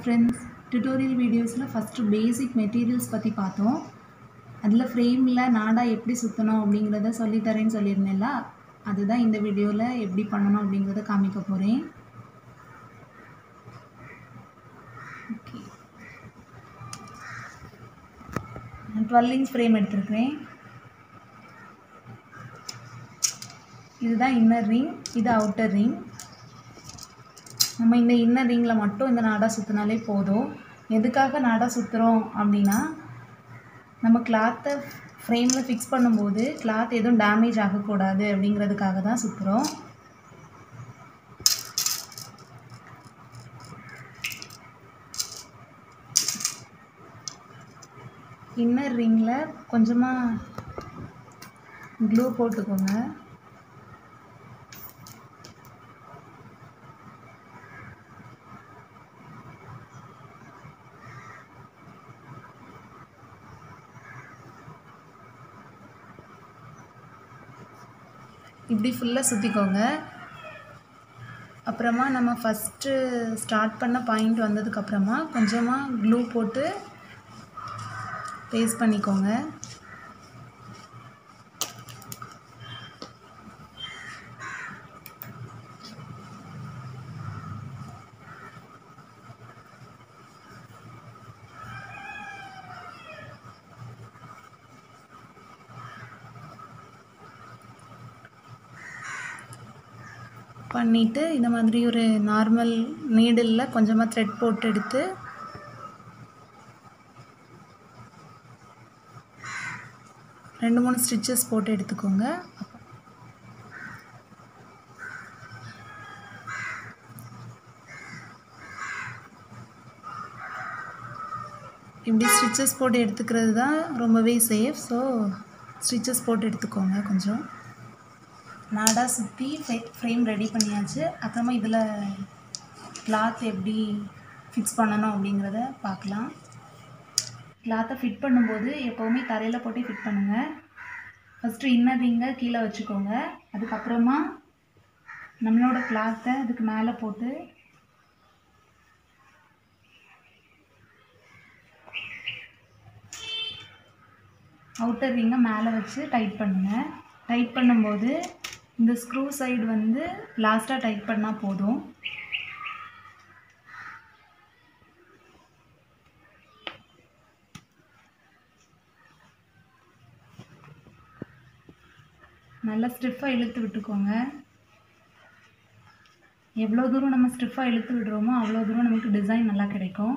friends tutorial வீடியோஸில் first basic materials பற்றி பார்த்தோம் அதில் ஃப்ரேமில் நாடா எப்படி சுற்றணும் அப்படிங்கிறத சொல்லித்தரேன்னு சொல்லியிருந்தேன்ல அதுதான் இந்த வீடியோவில் எப்படி பண்ணணும் அப்படிங்கிறத காமிக்க போகிறேன் ஓகே நான் டுவெல் இன்ச் ஃப்ரேம் எடுத்திருக்கிறேன் இதுதான் இன்னர் ரிங் இது அவுட்டர் ரிங் நம்ம இந்த இன்னர் ரிங்கில் மட்டும் இந்த நாடா சுற்றினாலே போதும் எதுக்காக நாடா சுற்றுறோம் அப்படின்னா நம்ம கிளாத்தை ஃப்ரேமில் ஃபிக்ஸ் பண்ணும்போது கிளாத் எதுவும் டேமேஜ் ஆகக்கூடாது அப்படிங்கிறதுக்காக தான் சுற்றுறோம் இன்னர் ரிங்கில் கொஞ்சமாக க்ளூ போட்டுக்கோங்க இப்படி ஃபுல்லாக சுற்றிக்கோங்க அப்புறமா நம்ம ஃபஸ்ட்டு ஸ்டார்ட் பண்ண பாயிண்ட் வந்ததுக்கப்புறமா கொஞ்சமாக க்ளூ போட்டு பேஸ்ட் பண்ணிக்கோங்க பண்ணிவிட்டு இந்த மாதிரி ஒரு நார்மல் நீடிலில் கொஞ்சமாக த்ரெட் போட்டு எடுத்து ரெண்டு மூணு ஸ்டிச்சஸ் போட்டு எடுத்துக்கோங்க இப்படி ஸ்டிச்சஸ் போட்டு எடுத்துக்கிறது தான் ரொம்பவே சேஃப் ஸோ ஸ்டிச்சஸ் போட்டு எடுத்துக்கோங்க கொஞ்சம் நாடா சுற்றி ஃப்ரேம் ரெடி பண்ணியாச்சு அப்புறமா இதில் கிளாத் எப்படி ஃபிக்ஸ் பண்ணணும் அப்படிங்கிறத பார்க்கலாம் கிளாத்தை ஃபிட் பண்ணும்போது எப்போவுமே தரையில் போட்டு ஃபிட் பண்ணுங்கள் ஃபஸ்ட்டு இன்னர் ரிங்கை கீழே வச்சுக்கோங்க அதுக்கப்புறமா நம்மளோட கிளாத்தை அதுக்கு மேலே போட்டு அவுட்டர் ரிங்கை மேலே வச்சு டைட் பண்ணுங்கள் டைட் பண்ணும்போது இந்த ஸ்க்ரூ சைடு வந்து லாஸ்ட்டாக டைட் பண்ணால் போதும் நல்லா ஸ்டிஃபாக இழுத்து விட்டுக்கோங்க எவ்வளோ தூரம் நம்ம ஸ்டிஃபாக இழுத்து விடுறோமோ அவ்வளோ தூரம் நமக்கு டிசைன் நல்லா கிடைக்கும்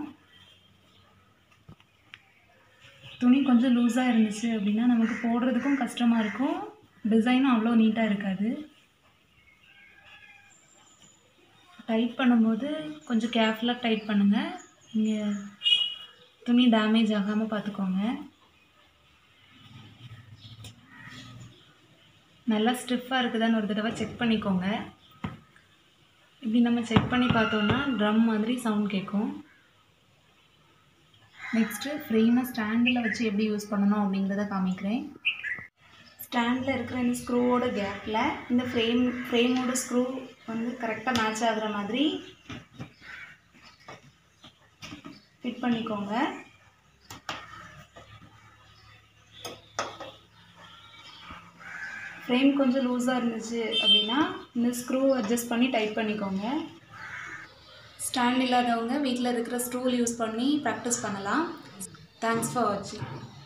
துணி கொஞ்சம் லூஸாக இருந்துச்சு அப்படின்னா நமக்கு போடுறதுக்கும் கஷ்டமாக இருக்கும் டிசைனும் அவ்வளோ நீட்டாக இருக்காது டைட் பண்ணும்போது கொஞ்சம் கேர்ஃபுல்லாக டைட் பண்ணுங்கள் இங்கே துணி டேமேஜ் ஆகாமல் பார்த்துக்கோங்க நல்லா ஸ்டிஃபாக இருக்குதான்னு ஒரு தடவை செக் பண்ணிக்கோங்க இப்படி நம்ம செக் பண்ணி பார்த்தோன்னா ட்ரம் மாதிரி சவுண்ட் கேட்கும் நெக்ஸ்ட்டு ஃப்ரேமை ஸ்டாண்டில் வச்சு எப்படி யூஸ் பண்ணணும் அப்படிங்கிறத காமிக்கிறேன் ஸ்டாண்டில் இருக்கிற இந்த ஸ்க்ரூவோட கேப்பில் இந்த ஃப்ரேம் ஃப்ரேமோட ஸ்க்ரூ வந்து கரெக்டாக மேட்ச் ஆகுற மாதிரி ஃபிட் பண்ணிக்கோங்க ஃப்ரேம் கொஞ்சம் லூஸாக இருந்துச்சு அப்படின்னா இந்த ஸ்க்ரூ அட்ஜஸ்ட் பண்ணி டைட் பண்ணிக்கோங்க ஸ்டாண்ட் இல்லாதவங்க வீட்டில் இருக்கிற ஸ்க்ரூல் யூஸ் பண்ணி ப்ராக்டிஸ் பண்ணலாம் தேங்க்ஸ் ஃபார் வாட்சிங்